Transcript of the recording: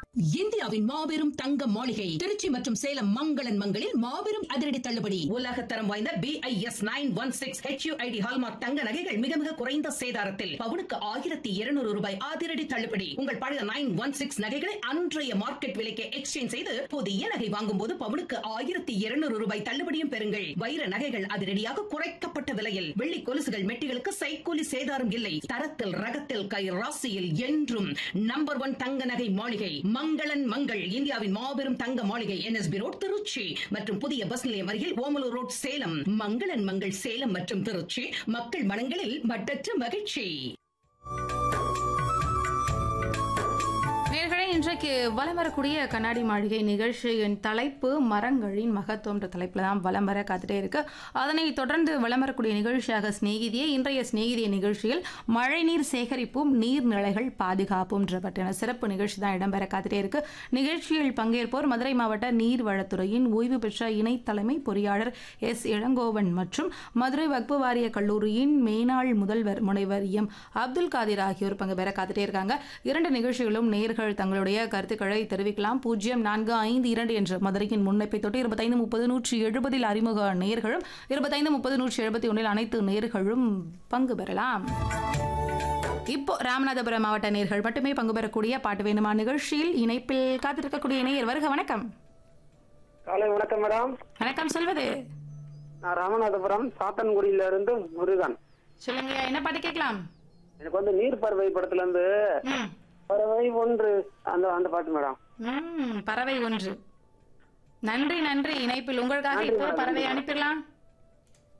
இந்தியாவின் மாபெரும் தங்க மாளிகை திருச்சி மற்றும் சேலம் மங்களன் மங்களில் மாபெரும் அதிரடி தள்ளுபடி உலக தரம் வாய்ந்த B I S nine one six HUID hallmark தங்க நகைகள் மிக மிக குறைந்த சேதாரத்தில் பவுனுக்கு ஆயிரத்தி இருநூறு ரூபாய் அதிரடி தள்ளுபடி உங்கள் பழைய நைன் ஒன் சிக்ஸ் நகைகளை அன்றைய மார்க்கெட் விலைக்கு எக்ஸ்சேஞ்ச் செய்து புதிய நகை வாங்கும் போது பவுனுக்கு ஆயிரத்தி இருநூறு ரூபாய் தள்ளுபடியும் பெறுங்கள் வைர நகைகள் அதிரடியாக குறைக்கப்பட்ட விலையில் வெள்ளி கொலுசுகள் மெட்டிகளுக்கு சைக்கூலி சேதாரம் இல்லை தரத்தில் ரகத்தில் கை ராசியில் என்றும் நம்பர் ஒன் தங்க நகை மாளிகை மங்களன் மங்கள் இந்தியாவின் மாபெரும் தங்க மாளிகை என்எஸ்பி ரோட் திருச்சி மற்றும் புதிய பஸ் நிலையம் அருகில் ஓமலூர் ரோட் சேலம் மங்களன் மங்கள் சேலம் மற்றும் திருச்சி மக்கள் மனங்களில் மட்டற்ற மகிழ்ச்சி நேர்களே இன்றைக்கு வலம் வரக்கூடிய கண்ணாடி மாளிகை நிகழ்ச்சியின் தலைப்பு மரங்களின் மகத்துவம்ன்ற தலைப்பில் தான் வலம் வர காத்துட்டே இருக்கு அதனை தொடர்ந்து வலம் வரக்கூடிய நிகழ்ச்சியாக சிநேகிதியே இன்றைய சிநேகிதிய நிகழ்ச்சியில் மழைநீர் சேகரிப்பும் நீர்நிலைகள் பாதுகாப்புன்ற பற்றின சிறப்பு நிகழ்ச்சி தான் இடம்பெற காத்துட்டே இருக்கு நிகழ்ச்சியில் பங்கேற்போர் மதுரை மாவட்ட நீர்வளத்துறையின் ஓய்வு பெற்ற இணை தலைமை பொறியாளர் எஸ் இளங்கோவன் மற்றும் மதுரை வக்பு வாரிய கல்லூரியின் மேனாள் முதல்வர் முனைவர் எம் அப்துல் காதிர் ஆகியோர் பங்கு பெற காத்துட்டே இருக்காங்க இரண்டு நிகழ்ச்சிகளும் நேர்கள் தங்களுடைய கருத்துக்களை தெரிவிக்கலாம் பூஜ்ஜியம் நான்கு ஐந்து இரண்டு என்ற மதுரையின் முன்னைப்பை தொட்டு இருபத்தைந்து முப்பது நூற்றி எழுபதில் அறிமுக நேர்களும் இருபத்தைந்து முப்பது நூற்றி எழுபத்தி ஒன்றில் அனைத்து நேர்களும் பங்கு பெறலாம் இப்போ ராமநாதபுரம் மாவட்ட நேர்கள் மட்டுமே பங்கு பெறக்கூடிய பாட்டு வேணுமா நிகழ்ச்சியில் இணைப்பில் காத்திருக்கக்கூடிய இணையர் வருக வணக்கம் காலை வணக்கம் மேடம் வணக்கம் சொல்வது நான் ராமநாதபுரம் சாத்தன்குடியில இருந்து முருகன் சொல்லுங்க என்ன பாட்டு கேட்கலாம் எனக்கு வந்து நீர் பறவை படத்துல இருந்து ம். பறவை ஒன்று அந்த அந்த பாட்டு மேடம் ம், பறவை ஒன்று நன்றி நன்றி இணைப்பில் உங்களுக்காக இப்போ பறவை அனுப்பிடலாம்